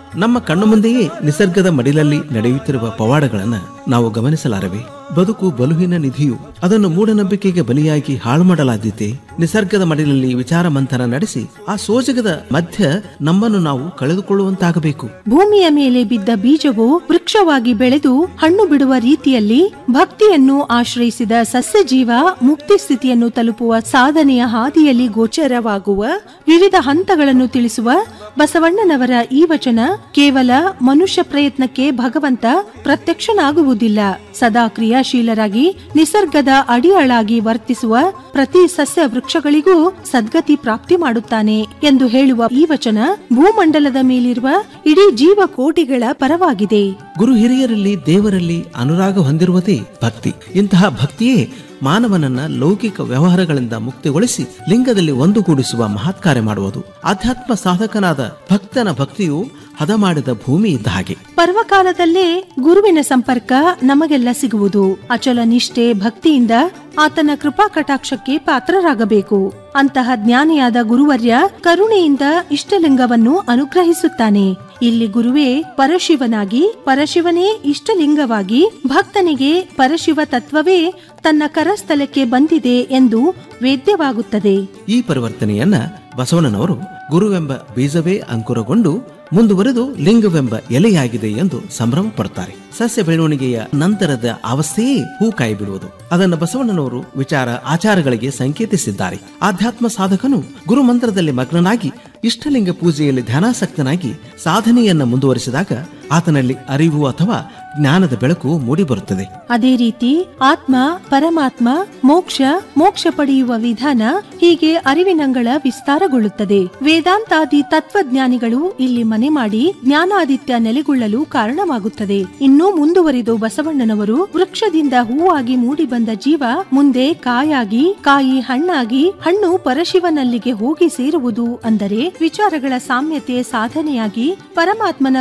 ನಮ್ಮ ಕಣ್ಣು ಮುಂದೆಯೇ ನಿಸರ್ಗದ ಮಡಿಲಲ್ಲಿ ನಡೆಯುತ್ತಿರುವ ಪವಾಡಗಳನ್ನ ನಾವು ಗಮನಿಸಲಾರವೆ ಬದುಕು ಬಲುಹಿನ ನಿಧಿಯು ಅದನ್ನು ಮೂಢನಂಬಿಕೆಗೆ ಬಲಿಯಾಗಿ ಹಾಳು ಮಾಡಲಾದೀತೆ ನಿಸರ್ಗದ ಮಡಿಲಲ್ಲಿ ವಿಚಾರ ಮಂಥನ ನಡೆಸಿ ಆ ಸೋಜಗದ ಮಧ್ಯ ನಮ್ಮನ್ನು ನಾವು ಕಳೆದುಕೊಳ್ಳುವಂತಾಗಬೇಕು ಭೂಮಿಯ ಮೇಲೆ ಬಿದ್ದ ಬೀಜವು ವೃಕ್ಷವಾಗಿ ಬೆಳೆದು ಹಣ್ಣು ಬಿಡುವ ರೀತಿಯಲ್ಲಿ ಭಕ್ತಿಯನ್ನು ಆಶ್ರಯಿಸಿದ ಸಸ್ಯಜೀವ ಮುಕ್ತಿ ಸ್ಥಿತಿಯನ್ನು ತಲುಪುವ ಸಾಧನೆಯ ಹಾದಿಯಲ್ಲಿ ಗೋಚರವಾಗುವ ವಿವಿಧ ಹಂತಗಳನ್ನು ತಿಳಿಸುವ ಬಸವಣ್ಣನವರ ಈ ವಚನ ಕೇವಲ ಮನುಷ್ಯ ಪ್ರಯತ್ನಕ್ಕೆ ಭಗವಂತ ಪ್ರತ್ಯಕ್ಷನಾಗುವುದಿಲ್ಲ ಸದಾ ಕ್ರಿಯಾಶೀಲರಾಗಿ ನಿಸರ್ಗದ ಅಡಿಯಾಳಾಗಿ ವರ್ತಿಸುವ ಪ್ರತಿ ಸಸ್ಯ ವೃಕ್ಷಗಳಿಗೂ ಸದ್ಗತಿ ಪ್ರಾಪ್ತಿ ಮಾಡುತ್ತಾನೆ ಎಂದು ಹೇಳುವ ಈ ವಚನ ಭೂಮಂಡಲದ ಮೇಲಿರುವ ಇಡೀ ಜೀವಕೋಟಿಗಳ ಪರವಾಗಿದೆ ಗುರು ಹಿರಿಯರಲ್ಲಿ ದೇವರಲ್ಲಿ ಅನುರಾಗ ಹೊಂದಿರುವುದೇ ಭಕ್ತಿ ಇಂತಹ ಭಕ್ತಿಯೇ ಮಾನವನನ್ನ ಲೌಕಿಕ ವ್ಯವಹಾರಗಳಿಂದ ಮುಕ್ತಿಗೊಳಿಸಿ ಲಿಂಗದಲ್ಲಿ ಒಂದುಗೂಡಿಸುವ ಮಹತ್ಕಾರ್ಯ ಮಾಡುವುದು ಆಧ್ಯಾತ್ಮ ಸಾಧಕನಾದ ಭಕ್ತನ ಭಕ್ತಿಯು ಹದ ಮಾಡಿದ ಭೂಮಿ ಇದ್ದ ಹಾಗೆ ಪರ್ವಕಾಲದಲ್ಲೇ ಗುರುವಿನ ಸಂಪರ್ಕ ನಮಗೆಲ್ಲ ಸಿಗುವುದು ಅಚಲ ನಿಷ್ಠೆ ಭಕ್ತಿಯಿಂದ ಆತನ ಕೃಪಾ ಕಟಾಕ್ಷಕ್ಕೆ ಪಾತ್ರರಾಗಬೇಕು ಅಂತಹ ಜ್ಞಾನಿಯಾದ ಗುರುವರ್ಯ ಕರುಣೆಯಿಂದ ಇಷ್ಟಲಿಂಗವನ್ನು ಅನುಗ್ರಹಿಸುತ್ತಾನೆ ಇಲ್ಲಿ ಗುರುವೇ ಪರಶಿವನಾಗಿ ಪರಶಿವನೇ ಇಷ್ಟಲಿಂಗವಾಗಿ ಭಕ್ತನಿಗೆ ಪರಶಿವ ತತ್ವವೇ ತನ್ನ ಕರಸ್ಥಲಕ್ಕೆ ಬಂದಿದೆ ಎಂದು ವೇದ್ಯವಾಗುತ್ತದೆ ಈ ಪರಿವರ್ತನೆಯನ್ನ ಬಸವಣ್ಣನವರು ಗುರುವೆಂಬ ಬೀಜವೇ ಅಂಕುರಗೊಂಡು ಮುಂದುವರೆದು ಲಿಂಗವೆಂಬ ಎಲೆಯಾಗಿದೆ ಎಂದು ಸಂಭ್ರಮ ಪಡುತ್ತಾರೆ ಸಸ್ಯ ಬೆಳವಣಿಗೆಯ ನಂತರದ ಅವಸ್ಥೆಯೇ ಹೂ ಕಾಯಿ ಬಿಡುವುದು ಅದನ್ನು ಬಸವಣ್ಣನವರು ವಿಚಾರ ಆಚಾರಗಳಿಗೆ ಸಂಕೇತಿಸಿದ್ದಾರೆ ಆಧ್ಯಾತ್ಮ ಸಾಧಕನು ಗುರು ಮಂತ್ರದಲ್ಲಿ ಮಗ್ನನಾಗಿ ಇಷ್ಟಲಿಂಗ ಪೂಜೆಯಲ್ಲಿ ಧ್ಯಾನಾಸಕ್ತನಾಗಿ ಸಾಧನೆಯನ್ನ ಮುಂದುವರಿಸಿದಾಗ ಆತನಲ್ಲಿ ಅರಿವು ಅಥವಾ ಜ್ಞಾನದ ಬೆಳಕು ಮೂಡಿಬರುತ್ತದೆ ಅದೇ ರೀತಿ ಆತ್ಮ ಪರಮಾತ್ಮ ಮೋಕ್ಷ ಮೋಕ್ಷ ಪಡೆಯುವ ವಿಧಾನ ಹೀಗೆ ಅರಿವಿನಂಗಳ ವಿಸ್ತಾರಗೊಳ್ಳುತ್ತದೆ ವೇದಾಂತಾದಿ ತತ್ವಜ್ಞಾನಿಗಳು ಇಲ್ಲಿ ಮನೆ ಮಾಡಿ ಜ್ಞಾನಾದಿತ್ಯ ನೆಲೆಗೊಳ್ಳಲು ಕಾರಣವಾಗುತ್ತದೆ ಇನ್ನೂ ಮುಂದುವರಿದು ಬಸವಣ್ಣನವರು ವೃಕ್ಷದಿಂದ ಹೂವಾಗಿ ಮೂಡಿ ಬಂದ ಜೀವ ಮುಂದೆ ಕಾಯಾಗಿ ಕಾಯಿ ಹಣ್ಣಾಗಿ ಹಣ್ಣು ಪರಶಿವನಲ್ಲಿಗೆ ಹೋಗಿ ಸೇರುವುದು ಅಂದರೆ ವಿಚಾರಗಳ ಸಾಮ್ಯತೆ ಸಾಧನೆಯಾಗಿ ಪರಮಾತ್ಮನ